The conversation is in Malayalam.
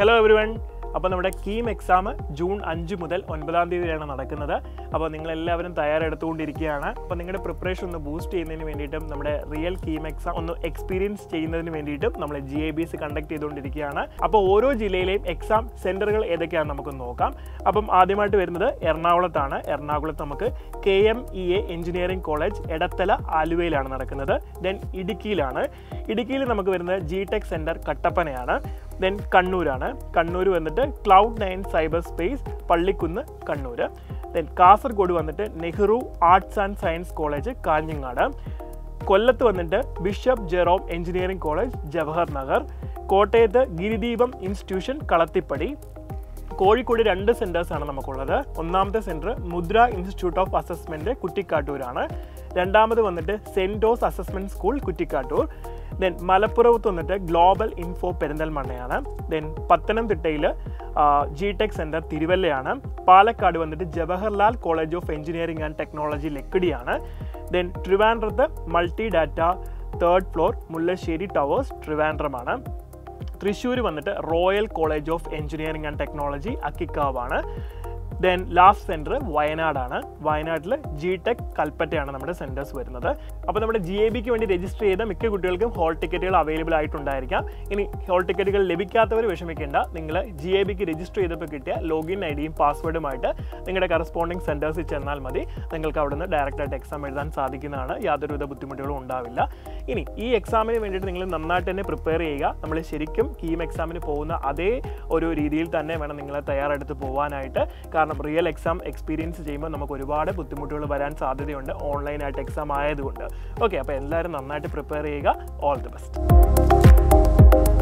ഹലോ എവരി വൺ അപ്പോൾ നമ്മുടെ കീം എക്സാം ജൂൺ അഞ്ച് മുതൽ ഒൻപതാം തീയതിയാണ് നടക്കുന്നത് അപ്പോൾ നിങ്ങളെല്ലാവരും തയ്യാറെടുത്തുകൊണ്ടിരിക്കുകയാണ് അപ്പോൾ നിങ്ങളുടെ പ്രിപ്പറേഷൻ ഒന്ന് ബൂസ്റ്റ് ചെയ്യുന്നതിന് വേണ്ടിയിട്ടും നമ്മുടെ റിയൽ കീം എക്സാം ഒന്ന് എക്സ്പീരിയൻസ് ചെയ്യുന്നതിന് വേണ്ടിയിട്ടും നമ്മൾ G I B S conduct ചെയ്തുകൊണ്ടിരിക്കുകയാണ് അപ്പോൾ ഓരോ ജില്ലയിലെയും എക്സാം സെൻറ്ററുകൾ ഏതൊക്കെയാണെന്ന് നമുക്ക് നോക്കാം അപ്പം ആദ്യമായിട്ട് വരുന്നത് എറണാകുളത്താണ് എറണാകുളത്ത് നമുക്ക് K M E A engineering college Edathala ആലുവയിലാണ് നടക്കുന്നത് ദെൻ ഇടുക്കിയിലാണ് ഇടുക്കിയിൽ നമുക്ക് വരുന്നത് ജി ടെക് സെൻറ്റർ കട്ടപ്പനയാണ് ദെൻ കണ്ണൂരാണ് കണ്ണൂർ വന്നിട്ട് cloud nine cyber space Pallikkunnu Kannur then Kasaragod വന്നിട്ട് Nehru arts and science college Kanhangad കൊല്ലത്ത് വന്നിട്ട് bishop Jerome engineering college Jawahar Nagar കോട്ടയത്ത് ഗിരിദീപം ഇൻസ്റ്റിറ്റ്യൂഷൻ കളത്തിപ്പടി കോഴിക്കോട് രണ്ട് സെൻറ്റേഴ്സാണ് നമുക്കുള്ളത് ഒന്നാമത്തെ സെൻറ്റർ മുദ്ര ഇൻസ്റ്റിറ്റ്യൂട്ട് ഓഫ് അസസ്മെൻറ്റ് കുറ്റിക്കാട്ടൂരാണ് രണ്ടാമത് വന്നിട്ട് Centos assessment school Kuttikkattoor then മലപ്പുറത്ത് വന്നിട്ട് ഗ്ലോബൽ ഇൻഫോ പെരിന്തൽമണ്ണയാണ് ദെൻ പത്തനംതിട്ടയിൽ ജി ടെക് സെൻറ്റർ തിരുവല്ലയാണ് പാലക്കാട് വന്നിട്ട് Jawaharlal college of engineering and technology ലക്കിടിയാണ് ദെൻ ട്രിവാൻഡ്രത്ത് multi data third floor Mullassery towers ട്രിവാൻഡ്രമാണ് തൃശ്ശൂർ വന്നിട്ട് royal college of engineering and technology അക്കിക്കാവാണ് ദെൻ ലാസ്റ്റ് സെൻറ്റർ വയനാടാണ് വയനാട്ടിൽ ജി ടെക് കൽപ്പറ്റയാണ് നമ്മുടെ സെൻറ്റേഴ്സ് വരുന്നത് അപ്പോൾ നമ്മുടെ ജി എ ബിക്ക് വേണ്ടി രജിസ്റ്റർ ചെയ്ത മിക്ക കുട്ടികൾക്കും ഹോൾ ടിക്കറ്റുകൾ അവൈലബിൾ ആയിട്ടുണ്ടായിരിക്കാം ഇനി ഹോൾ ടിക്കറ്റുകൾ ലഭിക്കാത്തവർ വിഷമിക്കേണ്ട നിങ്ങൾ ജി എ ബിക്ക് രജിസ്റ്റർ ചെയ്തപ്പോൾ കിട്ടിയ ലോഗിൻ ഐ ഡിയും പാസ്വേഡുമായിട്ട് നിങ്ങളുടെ കറസ്പോണ്ടിങ് സെൻറ്റേഴ്സിൽ ചെന്നാൽ മതി നിങ്ങൾക്ക് അവിടെ നിന്ന് ഡയറക്റ്റായിട്ട് എക്സാം എഴുതാൻ സാധിക്കുന്നതാണ് യാതൊരുവിധ ബുദ്ധിമുട്ടുകളും ഉണ്ടാവില്ല ഇനി ഈ എക്സാമിന് വേണ്ടിയിട്ട് നിങ്ങൾ നന്നായിട്ട് തന്നെ പ്രിപ്പയർ ചെയ്യുക നമ്മൾ ശരിക്കും കീം എക്സാമിന് പോകുന്ന അതേ ഒരു രീതിയിൽ തന്നെ വേണം നിങ്ങൾ തയ്യാറെടുത്ത് പോകാനായിട്ട് കാരണം റിയൽ എക്സാം എക്സ്പീരിയൻസ് ചെയ്യുമ്പോൾ നമുക്ക് ഒരുപാട് ബുദ്ധിമുട്ടുകൾ വരാൻ സാധ്യതയുണ്ട് ഓൺലൈനായിട്ട് എക്സാം ആയതുകൊണ്ട് ഓക്കെ അപ്പോൾ എല്ലാവരും നന്നായിട്ട് പ്രിപ്പയർ ചെയ്യുക ഓൾ ദി ബെസ്റ്റ്